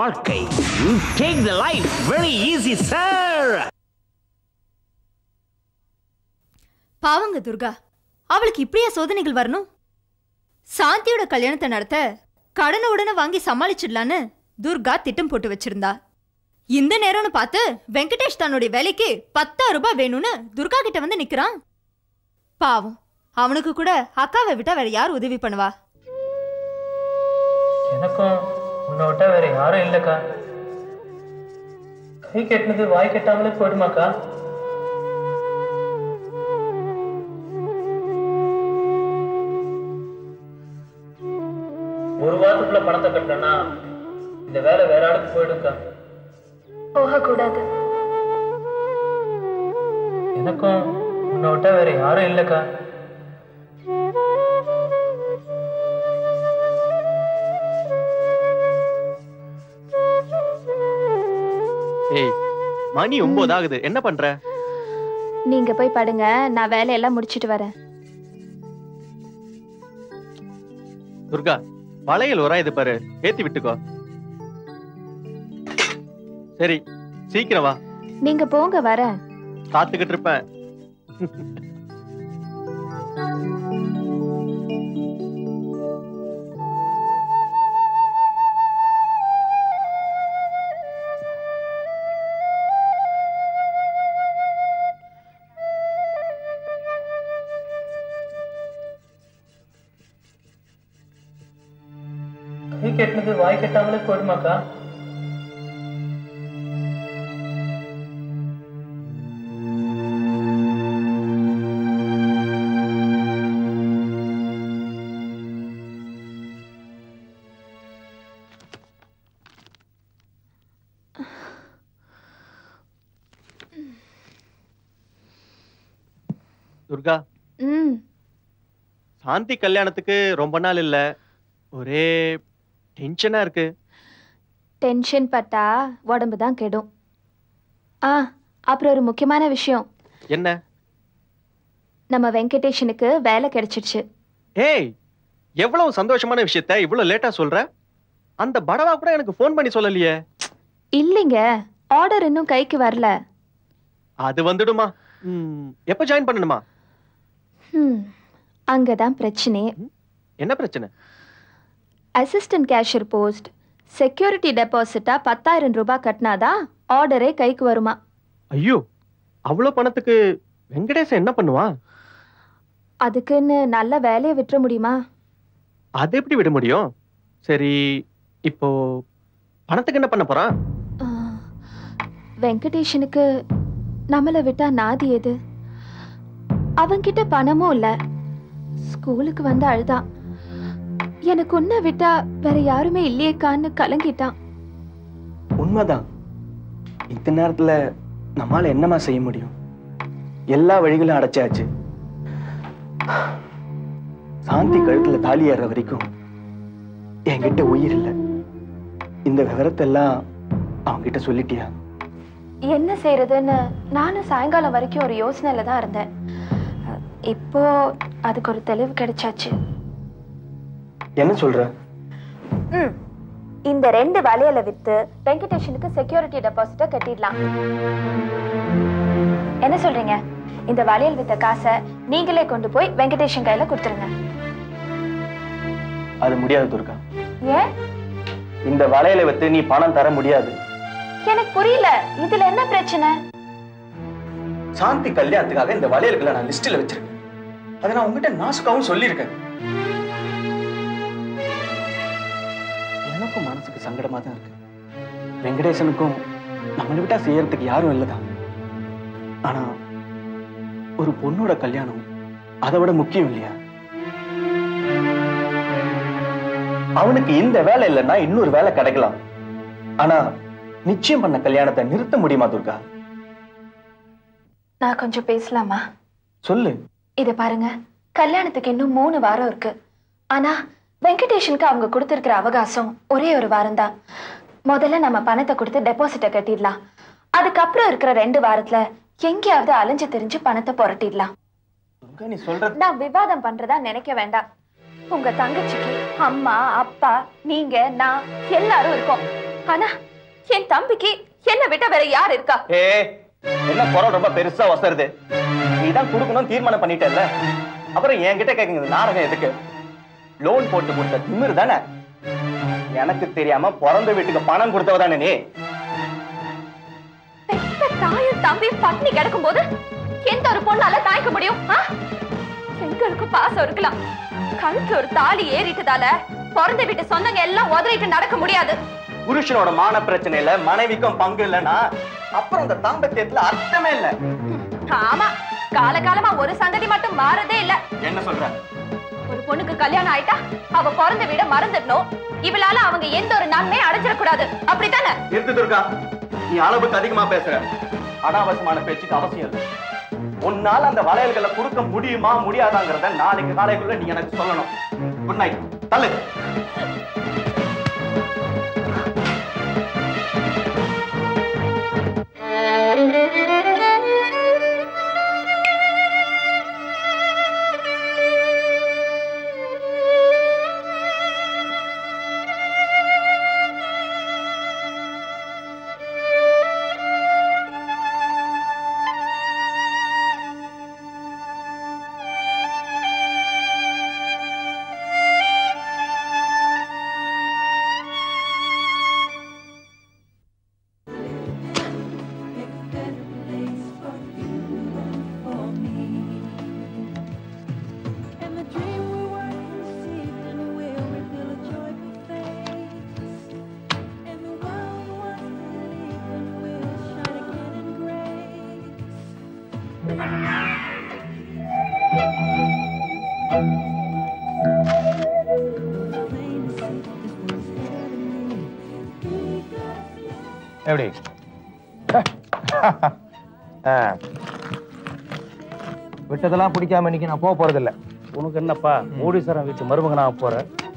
வாழ்க்கை take the life very easy sir பாவங்க துர்கா அவளுக்கு இப்படியா சோதனைகள் வரணும் சாந்தியோட கல்யாணத்தை நடத்த கடனை உடனே வாங்கி சமாளிச்சிடலான்னு துர்கா திட்டம் போட்டு வச்சிருந்தா இந்த நேரம்னு பார்த்து வெங்கடேஷ் தன்னுடைய வேலைக்கு பத்தாயிரம் ரூபாய் வேணும்னு துர்கா கிட்ட வந்து நிக்கிறான் பாவம் அவனுக்கு கூட அக்காவை விட்டா வேற யார் உதவி பண்ணுவா எனக்கும் உன்னை விட்டா வேற யாரும் இல்லைக்கா கை கெட்டினது வாய் கெட்டாமலே போயிடுமாக்கா ஒரு வாரத்துக்குள்ள பணத்தை கட்டலன்னா இந்த வேலை வேற ஆளுக்கு போயிடும்க்கா போகக்கூடாது எனக்கும் உன்னை விட்டா வேற யாரும் இல்லைக்கா ஏய் மணி ஒன்பது ஆகுது என்ன பண்ற நீங்க போய் படுங்க நான் வேலையெல்லாம் முடிச்சிட்டு வரேன் துர்கா வளையல் உராயுது பாரு ஏத்தி விட்டுக்கோ சரி சீக்கிரம் வா நீங்க போங்க வரேன் காத்துக்கிட்டு இருப்பேன் கை கெட்டினது வாய் கெட்டாமலே போயிடுமாக்கா துர்கா ம் சாந்தி கல்யாணத்துக்கு ரொம்ப நாள் இல்ல ஒரே டென்ஷனா இருக்கு டென்ஷன் பட்டா உடம்பு தான் கெடும் ஆ அப்புறம் ஒரு முக்கியமான விஷயம் என்ன நம்ம வெங்கடேஷனுக்கு வேலை கிடைச்சிடுச்சு ஏய் எவ்வளவு சந்தோஷமான விஷயத்த இவ்வளவு லேட்டா சொல்ற அந்த படவா கூட எனக்கு ஃபோன் பண்ணி சொல்லலையே இல்லைங்க ஆர்டர் இன்னும் கைக்கு வரல அது வந்துடுமா ம், எப்ப ஜாயின் பண்ணணுமா ம் அங்கதான் பிரச்சனை என்ன பிரச்சனை அசிஸ்டன்ட் கேஷியர் போஸ்ட் செக்யூரிட்டி டெபாசிட்டா பத்தாயிரம் ரூபாய் கட்டினாதான் ஆர்டரே கைக்கு வருமா ஐயோ அவ்வளவு பணத்துக்கு வெங்கடேசன் என்ன பண்ணுவான் அதுக்குன்னு நல்ல வேலையை விட்டுற முடியுமா அது எப்படி விட முடியும் சரி இப்போ பணத்துக்கு என்ன பண்ண போறான் ஆ, வெங்கடேஷனுக்கு நம்மளை விட்டா நாதி எது அவன்கிட்ட பணமும் இல்ல ஸ்கூலுக்கு வந்து அழுதான் எனக்கு உன்னை விட்டா வேற யாருமே இல்லையேக்கான்னு கலங்கிட்டான் உண்மைதான் இத்தனை நேரத்துல நம்மால என்னமா செய்ய முடியும் எல்லா வழிகளும் அடைச்சாச்சு சாந்தி கழுத்துல தாலி ஏற வரைக்கும் என்கிட்ட உயிர் இல்லை இந்த விவரத்தை எல்லாம் அவன்கிட்ட சொல்லிட்டியா என்ன செய்யறதுன்னு நானும் சாயங்காலம் வரைக்கும் ஒரு யோசனையில தான் இருந்தேன் இப்போ அதுக்கு ஒரு தெளிவு கிடைச்சாச்சு என்ன சொல்ற ம் இந்த ரெண்டு வளையலை வித்து வெங்கடேஷனுக்கு செக்யூரிட்டி டெபாசிட்டை கட்டிடலாம் என்ன சொல்றீங்க இந்த வளையல் வித்த காசை நீங்களே கொண்டு போய் வெங்கடேஷன் கையில கொடுத்துருங்க அது முடியாது துர்கா ஏன் இந்த வளையலை வைத்து நீ பணம் தர முடியாது எனக்கு புரியல இதுல என்ன பிரச்சனை சாந்தி கல்யாணத்துக்காக இந்த வளையல்களை நான் லிஸ்ட்ல வச்சிருக்கேன் அதை நான் உங்ககிட்ட நாசுக்காவும் சொல்லியிருக்கேன் எனக்கும் மனசுக்கு சங்கடமா தான் இருக்கு வெங்கடேசனுக்கும் நம்மளை விட்டா செய்யறதுக்கு யாரும் இல்லதான் ஆனா ஒரு பொண்ணோட கல்யாணம் அதை விட முக்கியம் இல்லையா அவனுக்கு இந்த வேலை இல்லைன்னா இன்னொரு வேலை கிடைக்கலாம் ஆனா நிச்சயம் பண்ண கல்யாணத்தை நிறுத்த முடியுமா துர்கா நான் கொஞ்சம் பேசலாமா சொல்லு இத பாருங்க கல்யாணத்துக்கு இன்னும் மூணு வாரம் இருக்கு ஆனா வெங்கடேஷனுக்கு அவங்க கொடுத்திருக்கிற அவகாசம் ஒரே ஒரு வாரம் தான் முதல்ல நம்ம பணத்தை கொடுத்து டெபாசிட்டை கட்டிடலாம் அதுக்கப்புறம் இருக்கிற ரெண்டு வாரத்துல எங்கேயாவது அலைஞ்சு தெரிஞ்சு பணத்தை புரட்டிடலாம் துர்கா நீ சொல்ற நான் விவாதம் பண்றதா நினைக்க வேண்டாம் உங்க தங்கச்சிக்கு அம்மா அப்பா நீங்க நான் எல்லாரும் இருக்கோம் ஆனா என் தம்பிக்கு என்ன விட்ட வேற யார் இருக்கா ஏ என்ன குரல் ரொம்ப பெருசா வசருது நீதான் கொடுக்கணும் தீர்மானம் பண்ணிட்டல்ல அப்புறம் என்கிட்ட கேக்குங்க நாடகம் எதுக்கு லோன் போட்டு கொடுத்த திமிரு தானே எனக்கு தெரியாம பிறந்த வீட்டுக்கு பணம் கொடுத்தவ தானே நீ பெத்த தாயும் தம்பியும் பட்னி கிடக்கும் போது எந்த ஒரு பொண்ணால தாய்க்க முடியும் ஆ? எங்களுக்கும் பாசம் இருக்கலாம் கழுத்துல ஒரு தாலி ஏறிட்டதால பிறந்த வீட்டு சொந்தங்க எல்லாம் உதறிட்டு நடக்க முடியாது புருஷனோட மான பிரச்சனையில மனைவிக்கும் பங்கு இல்லைன்னா அப்புறம் இந்த தாம்பத்தியத்துல அர்த்தமே இல்ல ஆமா காலகாலமா ஒரு சந்ததி மட்டும் மாறதே இல்ல என்ன சொல்ற ஒரு பொண்ணுக்கு கல்யாணம் ஆயிட்டா அவ பிறந்த வீட மறந்துடணும் இவளால அவங்க எந்த ஒரு நன்மையும் அடைஞ்சிடக்கூடாது அப்படித்தானே நிறுத்து துர்கா நீ அளவுக்கு அதிகமா பேசுற அனாவசியமான பேச்சுக்கு அவசியம் இல்லை உன்னால அந்த வளையல்களை கொடுக்க முடியுமா முடியாதாங்கிறத நாளைக்கு காலைக்குள்ள நீ எனக்கு சொல்லணும் குட் நைட் தள்ளு And the dream we were conceiving will reveal a joyful face. And the world was believing will shine again in grace. Plain to see this was heavenly. We got எப்படி ஆ. விட்டதெல்லாம் பிடிக்காம இன்னைக்கு நான் போக போறதில்ல உனக்கு என்னப்பா கோடீஸ்வரன் வீட்டு மருமகனா போற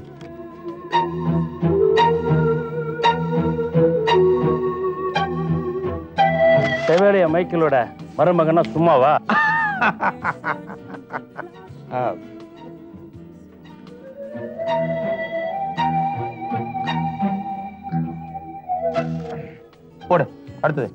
செவேலிய மைக்கிளோட மருமகனா சும்மாவா ஆ. போடு அடுத்தது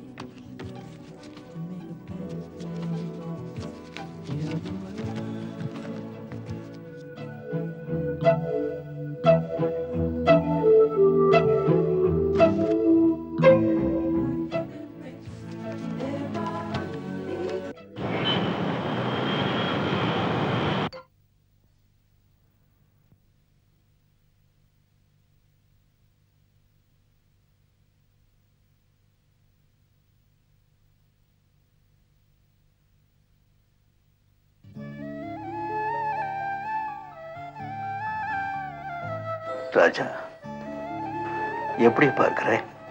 ராஜா எப்படி பார்க்கிற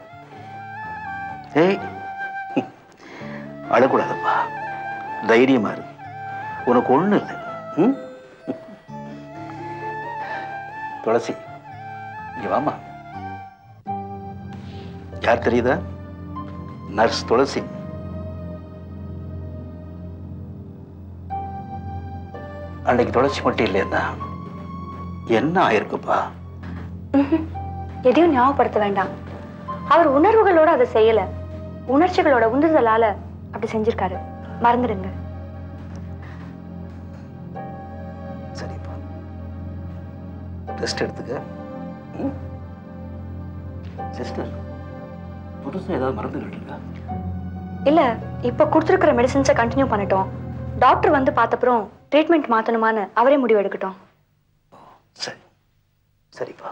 ஏய் அழக்கூடாதப்பா தைரியமா இரு உனக்கு ஒண்ணு இல்லை ம்? துளசி இங்க வாமா யார் தெரியுதா நர்ஸ் துளசி அன்னைக்கு துளசி மட்டும் இல்லையா என்ன ஆயிருக்குப்பா எதையும் ஞாபகப்படுத்த வேண்டாம் அவர் உணர்வுகளோட அதை செய்யல உணர்ச்சிகளோட உந்துதலால அப்படி செஞ்சிருக்காரு மறந்துடுங்க சரிப்பா ரெஸ்ட் எடுத்துக்க சிஸ்டர் புதுசா ஏதாவது மறந்துகிட்டு இருக்கா இல்ல இப்ப கொடுத்துருக்கிற மெடிசின்ஸை கண்டினியூ பண்ணட்டும் டாக்டர் வந்து பார்த்தப்புறம் ட்ரீட்மெண்ட் மாத்தணுமான்னு அவரே முடிவு எடுக்கட்டும் சரி சரிப்பா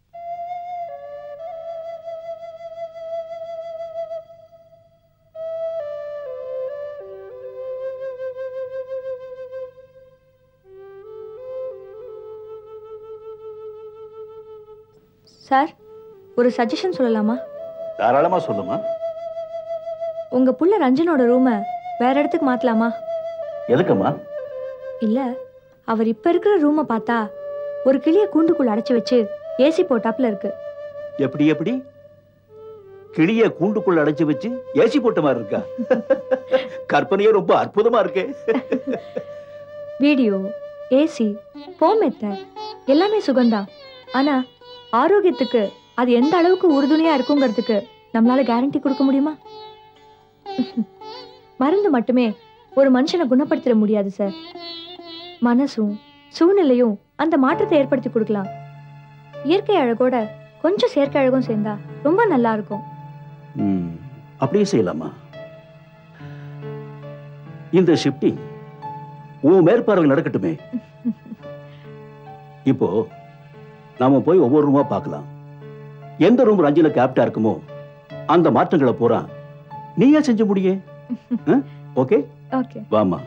சார் ஒரு சஜஷன் சொல்லலாமா தாராளமா சொல்லுமா உங்க புள்ள ரஞ்சனோட ரூமை வேற இடத்துக்கு மாத்தலாமா எதுக்குமா இல்ல அவர் இப்ப இருக்கிற ரூமை பார்த்தா ஒரு கிளிய கூண்டுக்குள்ள அடைச்சு வச்சு ஏசி போட்டாப்ல இருக்கு எப்படி எப்படி கிளிய கூண்டுக்குள்ள அடைச்சு வச்சு ஏசி போட்ட மாதிரி இருக்கா கற்பனையே ரொம்ப அற்புதமா இருக்கே வீடியோ ஏசி ஹோம் எல்லாமே சுகம்தான் ஆனா ஆரோக்கியத்துக்கு அது எந்த அளவுக்கு உறுதுணையா இருக்குங்கிறதுக்கு நம்மளால கேரண்டி கொடுக்க முடியுமா மருந்து மட்டுமே ஒரு மனுஷனை குணப்படுத்திட முடியாது சார் மனசும் சூழ்நிலையும் அந்த மாற்றத்தை ஏற்படுத்தி கொடுக்கலாம் இயற்கை அழகோட கொஞ்சம் செயற்கை அழகும் சேர்ந்தா ரொம்ப நல்லா இருக்கும் ம், அப்படியே செய்யலாமா இந்த ஷிஃப்டிங் உன் மேற்பார்வையில் நடக்கட்டுமே இப்போ நாம போய் ஒவ்வொரு ரூமா பார்க்கலாம் எந்த ரூம் ரஞ்சிலுக்கு ஆப்டா இருக்குமோ அந்த மாற்றங்களை பூரா நீயே செஞ்சு முடியே ஓகே ஓகே வாமா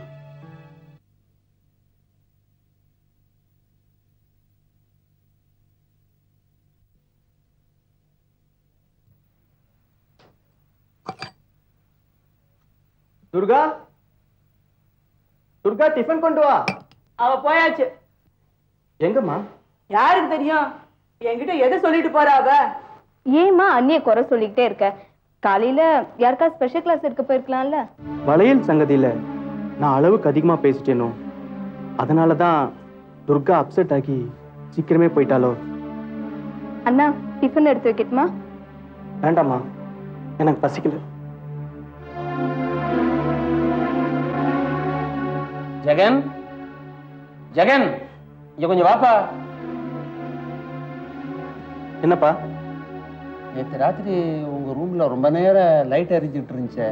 துர்கா துர்கா டிஃபன் கொண்டு வா அவ போயாச்சு எங்கம்மா யாருக்கு தெரியும் என்கிட்ட எதை சொல்லிட்டு போறா அவ ஏம்மா அண்ணிய குறை சொல்லிக்கிட்டே இருக்க காலையில யாருக்கா ஸ்பெஷல் கிளாஸ் எடுக்க போயிருக்கலாம்ல வளையல் சங்கதியில நான் அளவுக்கு அதிகமா பேசிட்டேனோ அதனால தான் துர்கா அப்செட் ஆகி சீக்கிரமே போயிட்டாலோ அண்ணா டிஃபன் எடுத்து வைக்கட்டுமா வேண்டாம்மா எனக்கு பசிக்கல ஜெகன் ஜெகன் இங்க கொஞ்சம் வாப்பா என்னப்பா நேற்று ராத்திரி உங்க ரூம்ல ரொம்ப நேரம் லைட் எரிஞ்சிட்டு இருந்துச்சே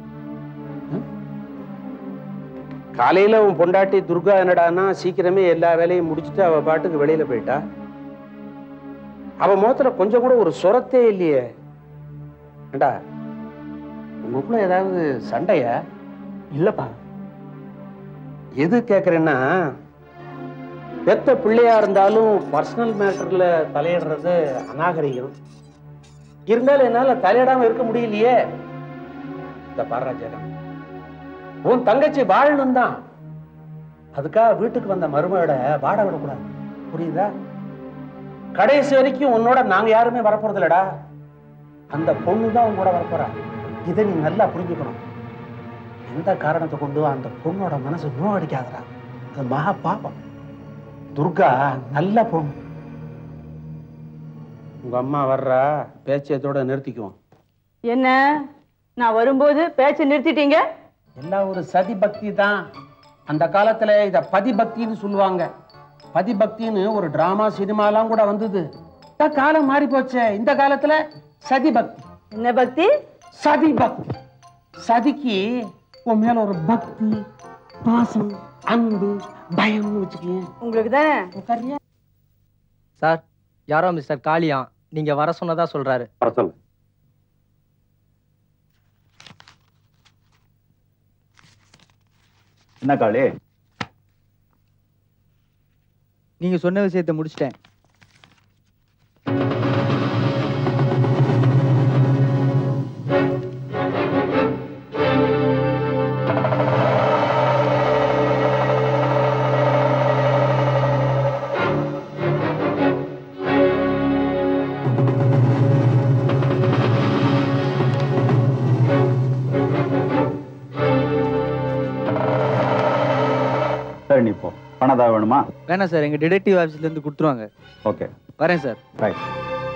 காலையில உன் பொண்டாட்டி துர்கா என்னடான்னா சீக்கிரமே எல்லா வேலையும் முடிச்சுட்டு அவ பாட்டுக்கு வெளியில போயிட்டா அவ முகத்துல கொஞ்சம் கூட ஒரு சொரத்தே இல்லையே ஏண்டா உங்களுக்குள்ள ஏதாவது சண்டையா இல்லப்பா எது கேக்குறேன்னா பெத்த பிள்ளையா இருந்தாலும் பர்சனல் மேட்டர்ல தலையிடுறது அநாகரிகம் இருந்தாலும் என்னால தலையிடாம இருக்க முடியலையே இந்த பாடுறா ஜெகன் உன் தங்கச்சி வாழணும் தான் அதுக்காக வீட்டுக்கு வந்த மருமகளை வாட விடக்கூடாது புரியுதா கடைசி வரைக்கும் உன்னோட நாங்க யாருமே வரப்போறது இல்லடா அந்த பொண்ணு தான் உன் கூட வரப்போறா இதை நீ நல்லா புரிஞ்சுக்கணும் எந்த காரணத்தை கொண்டு அந்த பொண்ணோட மனசு நோவடிக்காதடா அது மகா பாப்பம் துர்கா நல்ல பொண்ணு உங்க அம்மா வர்றா பேச்சத்தோட நிறுத்திக்குவோம் என்ன நான் வரும்போது பேச்ச நிறுத்திட்டீங்க எல்லாம் ஒரு சதி பக்தி தான் அந்த காலத்துல இத பதிபக்தின்னு சொல்லுவாங்க பதிபக்தின்னு ஒரு டிராமா சினிமாலாம் கூட வந்தது இந்த காலம் மாறி போச்சே இந்த காலத்துல சதி பக்தி என்ன பக்தி சதி பக்தி சதிக்கு உன் மேல ஒரு பக்தி பாசம் அன்பு பயம்னு வச்சுக்கேன் உங்களுக்கு தானே சார் யாரோ மிஸ்டர் காளியா நீங்க வர சொன்னதா சொல்றாரு வர சொல்லு என்ன காளி நீங்க சொன்ன விஷயத்தை முடிச்சிட்டேன் சரி நீ போ பணம் ஏதாவது வேணுமா வேணாம் சார் எங்க டிடெக்டிவ் ஆஃபீஸ்ல இருந்து கொடுத்துருவாங்க ஓகே வரேன் சார் ரைட்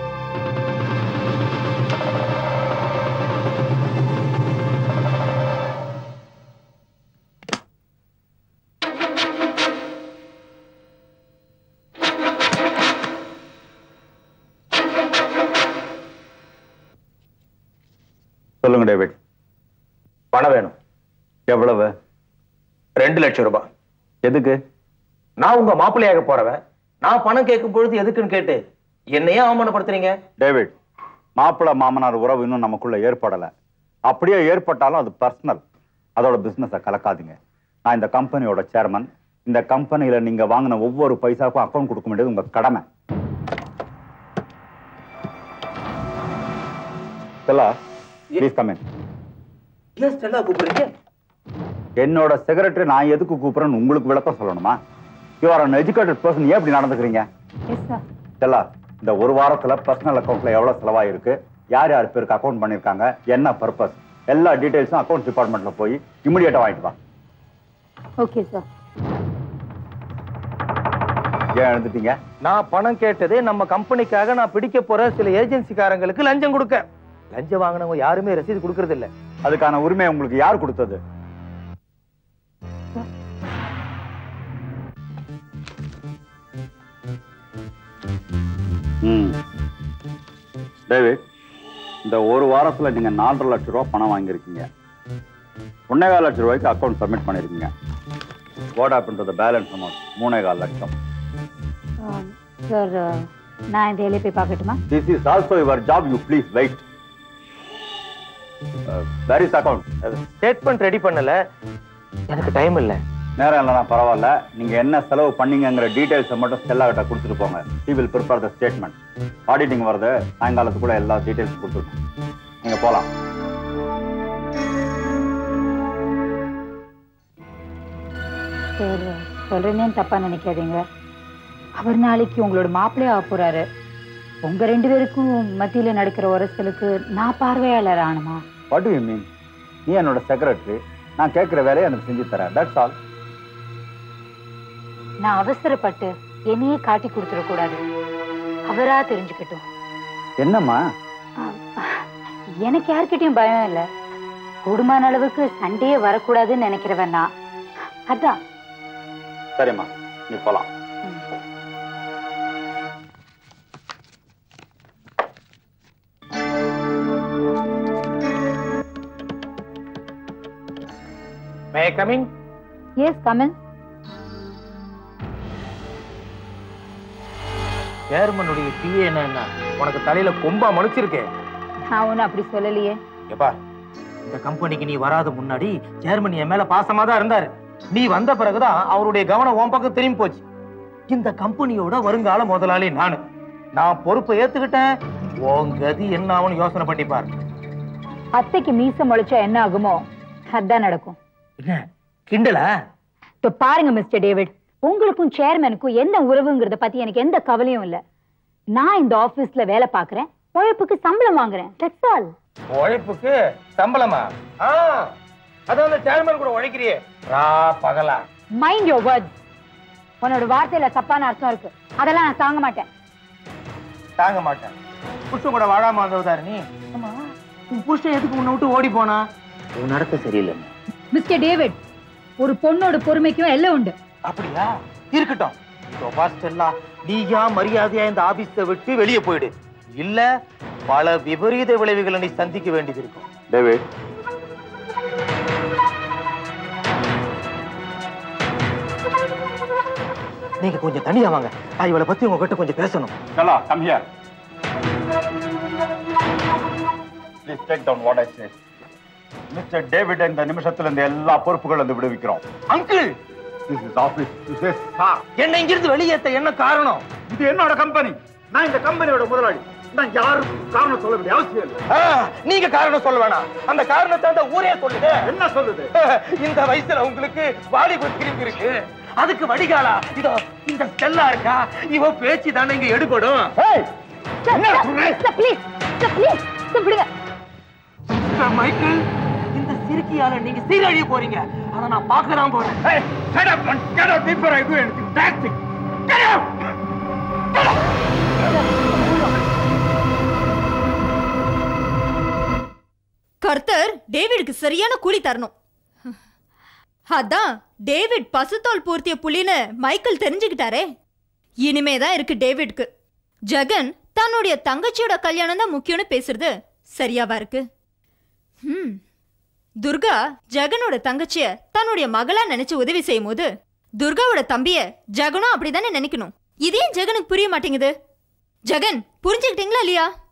சொல்லுங்க டேவிட் பணம் வேணும் எவ்வளவு ரெண்டு லட்சம் ரூபாய் எதுக்கு நான் உங்க மாப்பிள்ளையாக போறவன் நான் பணம் கேட்கும் பொழுது எதுக்குன்னு கேட்டு என்னையே அவமானப்படுத்துறீங்க டேவிட் மாப்பிள்ளை மாமனார் உறவு இன்னும் நமக்குள்ள ஏற்படல அப்படியே ஏற்பட்டாலும் அது பர்சனல் அதோட பிசினஸை கலக்காதீங்க நான் இந்த கம்பெனியோட சேர்மன் இந்த கம்பெனியில நீங்க வாங்கின ஒவ்வொரு பைசாவுக்கும் அக்கௌண்ட் கொடுக்க வேண்டியது உங்க கடமை ஸ்டெல்லா ப்ளீஸ் கம் ஏன் ஸ்டெல்லா கூப்பிடுறீங்க என்னோட செக்ரட்டரி நான் எதுக்கு கூப்பிடுறேன்னு உங்களுக்கு விளக்கம் சொல்லணுமா you are an educated person ஏன் இப்படி நடந்துக்கிறீங்க ஸ்டெல்லா இந்த ஒரு வாரத்துல பர்சனல் அக்கௌண்ட்ல எவ்வளவு செலவாயிருக்கு யார் யார் பேருக்கு அக்கௌண்ட் பண்ணிருக்காங்க என்ன பர்பஸ் எல்லா டீடைல்ஸும் அக்கௌண்ட் டிபார்ட்மெண்ட்ல போய் இமிடியேட்டா வாங்கிட்டு வா ஓகே சார் ஏன் எழுந்துட்டீங்க நான் பணம் கேட்டதே நம்ம கம்பெனிக்காக நான் பிடிக்க போற சில ஏஜென்சிக்காரங்களுக்கு லஞ்சம் கொடுக்க லஞ்சம் வாங்கினவங்க யாருமே ரசீது கொடுக்கறது இல்ல அதுக்கான உரிமை உங்களுக்கு யார் கொடுத்தது ம் டேவிட் இந்த ஒரு வாரத்துல நீங்க நாலரை லட்சம் ரூபாய் பணம் வாங்கியிருக்கீங்க ஒன்னேகால் லட்சம் ரூபாய்க்கு அக்கௌண்ட் சப்மிட் பண்ணிருக்கீங்க what happen the balance amount மூணே கால் லட்சம் சார் நான் இந்த வேலையை போய் பார்க்கட்டுமா this is also your job you please wait where is account statement ready பண்ணல எனக்கு டைம் இல்ல நேரம் இல்லைனா பரவாயில்ல நீங்க என்ன செலவு பண்ணீங்கங்கிற டீடைல்ஸை மட்டும் ஸ்டெல்லா கிட்ட கொடுத்துட்டு போங்க he will prepare the statement auditing வருது சாயங்காலத்துக்குள்ள எல்லா டீடைல்ஸ் கொடுத்துருங்க நீங்க போலாம் சார் சொல்றேன்னு தப்பா நினைக்காதீங்க அவர் நாளைக்கு உங்களோட மாப்பிள்ளையே ஆக போறாரு உங்க ரெண்டு பேருக்கும் மத்தியில நடக்கிற உரசலுக்கு நான் பார்வையாளர் ஆனுமா வாட் டு யூ மீன் நீ என்னோட செக்ரட்டரி நான் கேட்குற வேலையை எனக்கு செஞ்சு தரேன் தட்ஸ் ஆல் நான் அவசரப்பட்டு என்னையே காட்டி கொடுத்துடக்கூடாது அவரா தெரிஞ்சுக்கட்டும் என்னம்மா எனக்கு யார்கிட்டயும் பயம் இல்ல கூடுமான அளவுக்கு சண்டையே வரக்கூடாதுன்னு நினைக்கிறவன் நான் அதான் சரிம்மா நீ போலாம் மே கமிங் எஸ் கமன் சேர்மனுடைய பிஏ என்ன உனக்கு தலையில கொம்பா முளைச்சிருக்கேன் நான் ஒன்னும் அப்படி சொல்லலையே எப்பா இந்த கம்பெனிக்கு நீ வராத முன்னாடி சேர்மன் என் மேல பாசமா தான் இருந்தாரு நீ வந்த பிறகுதான் அவருடைய கவனம் உன் பக்கம் திரும்பி போச்சு இந்த கம்பெனியோட வருங்கால முதலாளி நானு நான் பொறுப்பை ஏத்துக்கிட்டேன் உன் கதி என்ன ஆகும்னு யோசனை பண்ணி பாரு அத்தைக்கு மீச முளைச்சா என்ன ஆகுமோ அதான் நடக்கும் என்ன கிண்டலா இப்ப பாருங்க மிஸ்டர் டேவிட் உங்களுக்கும் சேர்மனுக்கும் என்ன உறவுங்கிறத பத்தி எனக்கு எந்த கவலையும் இல்ல நான் இந்த ஆபீஸ்ல வேலை பாக்குறேன் உழைப்புக்கு சம்பளம் வாங்குறேன் That's all. உழைப்புக்கு சம்பளமா ஆ அதான் அந்த சேர்மன் கூட உழைக்கிறியே ரா பகலா மைண்ட் யோர் வேர்ட்ஸ் உன்னோட வார்த்தையில தப்பான அர்த்தம் இருக்கு அதெல்லாம் நான் தாங்க மாட்டேன் தாங்க மாட்டேன் புருஷன் கூட வாழாம வந்தவதாரு நீ ஆமா உன் புருஷன் எதுக்கு உன்னை விட்டு ஓடி போனா உன் நடத்த சரியில்லை மிஸ்டர் டேவிட் ஒரு பொண்ணோட பொறுமைக்கும் எல்லாம் உண்டு அப்படியா இருக்கட்டும் சோபா ஸ்டெல்லா நீயா மரியாதையா இந்த ஆபீஸை விட்டு வெளியே போயிடு இல்ல பல விபரீத விளைவுகளை நீ சந்திக்க வேண்டியது இருக்கும் டேவிட் நீங்க கொஞ்சம் தனியா வாங்க நான் இவளை பத்தி உங்ககிட்ட கொஞ்சம் பேசணும் Stella, come here. Please take down what I said. Mister David இந்த நிமிஷத்துல இந்த எல்லா பொறுப்புகள் வந்து விடுவிக்கிறோம் uncle this is office this is sir என்ன இங்கிருந்து வெளியேத்த என்ன காரணம் இது என்னோட கம்பெனி நான் இந்த கம்பெனியோட முதலாளி நான் யாருக்கும் காரணம் சொல்ல வேண்டிய அவசியம் இல்லை ஆ, நீங்க காரணம் சொல்ல வேணாம் அந்த காரணத்தை அந்த ஊரே சொல்லுது என்ன சொல்லுது இந்த வயசுல உங்களுக்கு வாலிப திரும்பி இருக்கு அதுக்கு வடிகாலா இதோ இந்த ஸ்டெல்லா இருக்கா இவ பேச்சு தானே இங்க எடுபடும் ப்ளீஸ் ப்ளீஸ் விடுங்க மிஸ்டர் மைக்கேல் இந்த சிறுக்கியால நீங்க சீரழிய போறீங்க ஆனா நான் பார்க்க தான் போறேன் Hey, shut up and get out before I do anything drastic. Get out! கர்த்தர் டேவிடுக்கு சரியான கூலி தரணும் அதான் டேவிட் பசுத்தோல் பூர்த்திய புலின்னு மைக்கேல் தெரிஞ்சுக்கிட்டாரே இனிமே தான் இருக்கு டேவிட்க்கு ஜெகன் தன்னுடைய தங்கச்சியோட கல்யாணம் தான் முக்கியம்னு பேசுறது சரியாவா இருக்கு ஹம். துர்கா ஜெகனோட தங்கச்சிய தன்னுடைய மகளா நினைச்சு உதவி செய்யும் போது துர்காவோட தம்பிய ஜெகனும் அப்படிதானே நினைக்கணும் இதே ஜெகனுக்கு புரிய மாட்டேங்குது ஜெகன் புரிஞ்சுக்கிட்டீங்களா இல்லையா